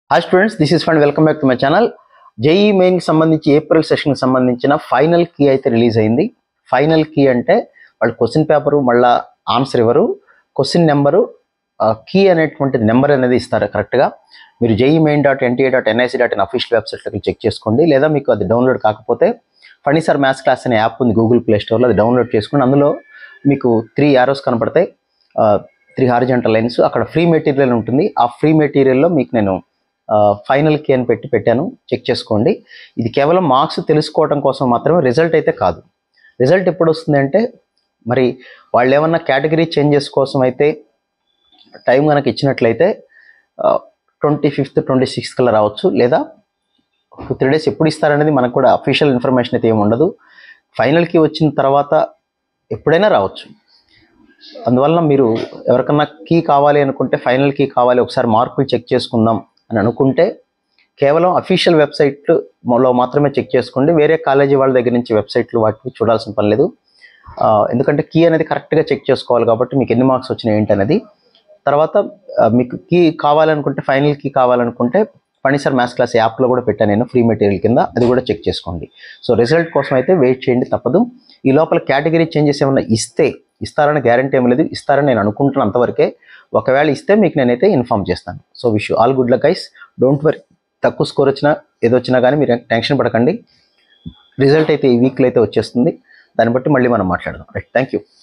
hi students this is fund welcome back to my channel JEE మెయిన్కి సంబంధించి April సెషన్కి సంబంధించిన ఫైనల్ కీ అయితే రిలీజ్ అయింది ఫైనల్ కీ అంటే వాళ్ళు క్వశ్చన్ పేపరు మళ్ళా ఆన్సర్ ఇవ్వరు క్వశ్చన్ నెంబరు కీ అనేటువంటి నెంబర్ అనేది ఇస్తారు కరెక్ట్గా మీరు JEE main dot NTA dot NIC dot in official వెబ్సైట్లోకి చెక్ చేసుకోండి లేదా మీకు అది డౌన్లోడ్ కాకపోతే ఫణిసార్ మ్యాథ్స్ క్లాస్ అనే యాప్ ఉంది గూగుల్ ప్లే స్టోర్లో అది డౌన్లోడ్ చేసుకుని అందులో మీకు త్రీ యారోస్ కనపడతాయి త్రీ హారిజెంటల్ లైన్స్ అక్కడ ఫ్రీ మెటీరియల్ ఉంటుంది ఆ ఫ్రీ మెటీరియల్లో మీకు నేను ఫైనల్ కీ అని పెట్టి పెట్టాను చెక్ చేసుకోండి ఇది కేవలం మార్క్స్ తెలుసుకోవడం కోసం మాత్రమే రిజల్ట్ అయితే కాదు రిజల్ట్ ఎప్పుడు వస్తుంది అంటే మరి వాళ్ళు ఏమన్నా కేటగిరీ చేంజెస్ కోసం అయితే టైం కనుక ఇచ్చినట్లయితే ట్వంటీ ఫిఫ్త్ ట్వంటీ సిక్స్త్ కల్లా రావచ్చు లేదా టూ త్రీ డేస్ ఎప్పుడు ఇస్తారనేది మనకు కూడా అఫీషియల్ ఇన్ఫర్మేషన్ అయితే ఏమి ఉండదు ఫైనల్కి వచ్చిన తర్వాత ఎప్పుడైనా రావచ్చు అందువల్ల మీరు ఎవరికన్నా కీ కావాలి అనుకుంటే ఫైనల్ కీ కావాలి ఒకసారి మార్కులు చెక్ చేసుకుందాం అని అనుకుంటే కేవలం అఫీషియల్ వెబ్సైట్లో మాత్రమే చెక్ చేసుకోండి వేరే కాలేజీ వాళ్ళ దగ్గర నుంచి వెబ్సైట్లు వాటిని చూడాల్సిన పని లేదు ఆ, ఎందుకంటే కీ అనేది కరెక్ట్గా చెక్ చేసుకోవాలి కాబట్టి మీకు ఎన్ని మార్క్స్ వచ్చినాయి ఏంటి అనేది తర్వాత ఆ, మీకు కీ కావాలనుకుంటే ఫైనల్ కీ కావాలనుకుంటే ఫణిసర్ మ్యాథ్స్ క్లాస్ యాప్లో కూడా పెట్టాను నేను ఫ్రీ మెటీరియల్ కింద అది కూడా చెక్ చేసుకోండి సో రిజల్ట్ కోసం అయితే వెయిట్ చేయండి తప్పదు ఈ లోపల కేటగిరీ చేంజెస్ ఏమైనా ఇస్తే ఇస్తారని గ్యారంటీ ఏం లేదు ఇస్తారని నేను అనుకుంటున్నాను అంతవరకే ఒకవేళ ఇస్తే మీకు నేనైతే ఇన్ఫామ్ చేస్తాను so wish all good luck guys don't worry తక్కువ స్కోర్ వచ్చినా ఏదో వచ్చినా కానీ మీరు టెన్షన్ పడకండి రిజల్ట్ అయితే ఈ వీక్లో అయితే వచ్చేస్తుంది దాన్ని బట్టి మళ్ళీ మనం మాట్లాడదాం రైట్ థ్యాంక్ యూ